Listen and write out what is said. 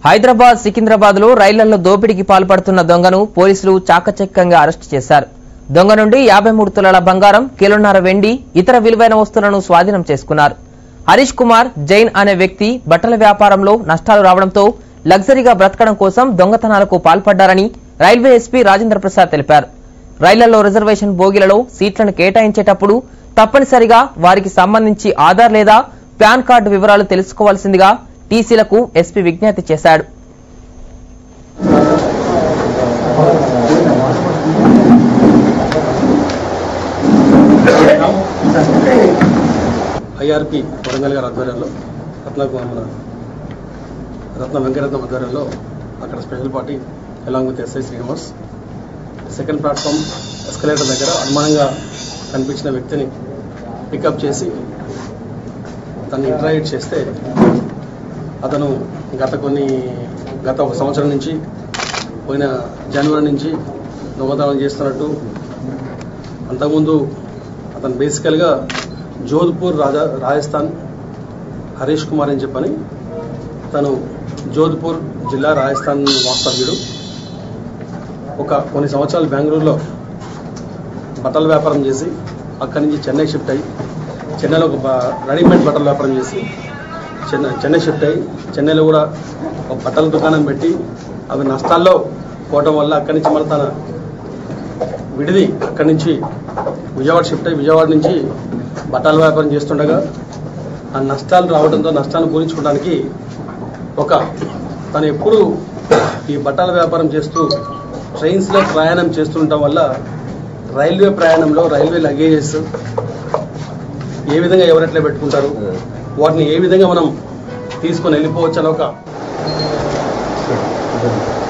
హైదరాబాద్ సికింద్రాబాద్ లో రైళ్లలో దోపిడీకి పాల్పడుతున్న దొంగను పోలీసులు చాకచక్యంగా అరెస్టు చేశారు దొంగ నుండి యాభై మూడు తులాల బంగారం కిలోన్నర వెండి ఇతర విలువైన వస్తువులను స్వాధీనం చేసుకున్నారు హరీష్ కుమార్ జైన్ అనే వ్యక్తి బట్టల వ్యాపారంలో నష్టాలు రావడంతో లగ్జరీగా బ్రతకడం కోసం దొంగతనాలకు పాల్పడ్డారని రైల్వే ఎస్పీ రాజేంద్ర ప్రసాద్ తెలిపారు రైళ్లలో రిజర్వేషన్ బోగీలలో సీట్లను కేటాయించేటప్పుడు తప్పనిసరిగా వారికి సంబంధించి ఆధార్ లేదా పాన్ కార్డు వివరాలు తెలుసుకోవాల్సిందిగా టీసీలకు ఎస్పీ విజ్ఞప్తి చేశాడు ఐఆర్పి వరంగల్ గారి ఆధ్వర్యంలో రత్న మన రత్న వెంకటరత్నం ఆధ్వర్యంలో అక్కడ special party along with SI Srinivas second platform escalator దగ్గర అనుమానంగా కనిపించిన వ్యక్తిని పికప్ చేసి తను ఇంటరాక్ట్ చేస్తే అతను గత కొన్ని గత ఒక సంవత్సరం నుంచి పోయిన జనవరి నుంచి దొంగతనం చేస్తున్నట్టు అంతకుముందు అతను బేసికల్గా జోధ్పూర్ రాజా రాజస్థాన్ హరీష్ కుమార్ అని చెప్పని తను జోధ్పూర్ జిల్లా రాజస్థాన్ వాస్తవ్యుడు ఒక కొన్ని సంవత్సరాలు బెంగళూరులో బట్టల వ్యాపారం చేసి అక్కడి నుంచి చెన్నై షిఫ్ట్ అయ్యి చెన్నైలో ఒక బ- రెడీమేడ్ బట్టల వ్యాపారం చేసి చెన్నై చెన్నై షిఫ్ట్ అయ్యి చెన్నైలో కూడా ఒక బట్టల దుకాణం పెట్టి అవి నష్టాల్లో పోవటం వల్ల అక్కడి నుంచి మళ్ళీ తన విడిది అక్కడి నుంచి విజయవాడ షిఫ్ట్ అయ్యి విజయవాడ నుంచి బట్టల వ్యాపారం చేస్తుండగా ఆ నష్టాలు రావడంతో నష్టాన్ని పూరించుకోవడానికి ఒక తను ఎప్పుడు ఈ బట్టల వ్యాపారం చేస్తూ ట్రైన్స్లో ప్రయాణం చేస్తుండటం వల్ల రైల్వే ప్రయాణంలో రైల్వే లగేజెస్ ఏ విధంగా ఎవరెట్లా పెట్టుకుంటారు వాటిని ఏ విధంగా మనం తీసుకొని వెళ్ళిపోవచ్చు అని ఒక